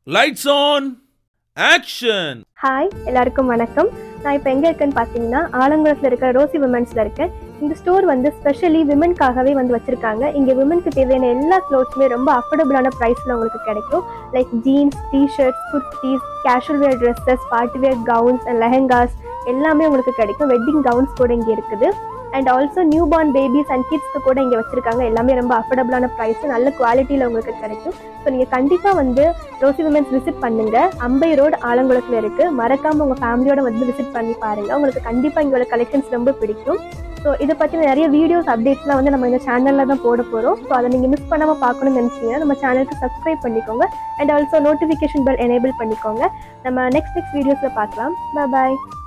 lights on action hi எல்லாருக்கும் வணக்கம் நான் இப்போ எங்கே இருக்கேன்னு பார்த்தீங்கன்னா ஆலங்குளத்தில் இருக்கிற ரோசி விமன்ஸில் இருக்கேன் இந்த ஸ்டோர் வந்து ஸ்பெஷலி விமன்காகவே வந்து வச்சுருக்காங்க இங்கே விமனுக்கு தேவையான எல்லா க்ளோத்ஸுமே ரொம்ப அஃபோர்டபுளான ப்ரைஸில் உங்களுக்கு கிடைக்கும் like jeans T shirts kurtis casual wear dresses party wear gowns and lehengas எல்லாமே உங்களுக்கு கிடைக்கும் வெட்டிங் கவுன்ஸ் கூட இங்கே இருக்குது and also newborn babies and கிட்ஸ்க்கு கூட இங்கே வச்சுருக்காங்க எல்லாமே ரொம்ப அஃபோர்டபுளான ப்ரைஸ் நல்ல குவாலிட்டியில் உங்களுக்கு கிடைக்கும் ஸோ நீங்கள் கண்டிப்பாக வந்து ரோசி விமன்ஸ் விசிட் பண்ணுங்க அம்பை ரோடு ஆலங்குளத்தில் இருக்கு மறக்காம உங்க ஃபேமிலியோட வந்து விசிட் பண்ணி பாருங்க உங்களுக்கு கண்டிப்பா இங்கோட கலெக்ஷன்ஸ் ரொம்ப பிடிக்கும் ஸோ இதை பற்றின நிறைய வீடியோஸ் அப்டேட்ஸ்லாம் வந்து நம்ம இந்த சேனலில் தான் போட போகிறோம் ஸோ அதை நீங்கள் மிஸ் பண்ணாமல் பார்க்கணும்னு நினச்சிங்கன்னா நம்ம சேனலுக்கு சப்ஸ்கிரைப் பண்ணிக்கோங்க and also notification bell enable பண்ணிக்கோங்க நம்ம நெக்ஸ்ட் நெக்ஸ்ட் வீடியோஸில் பார்க்கலாம் பாய்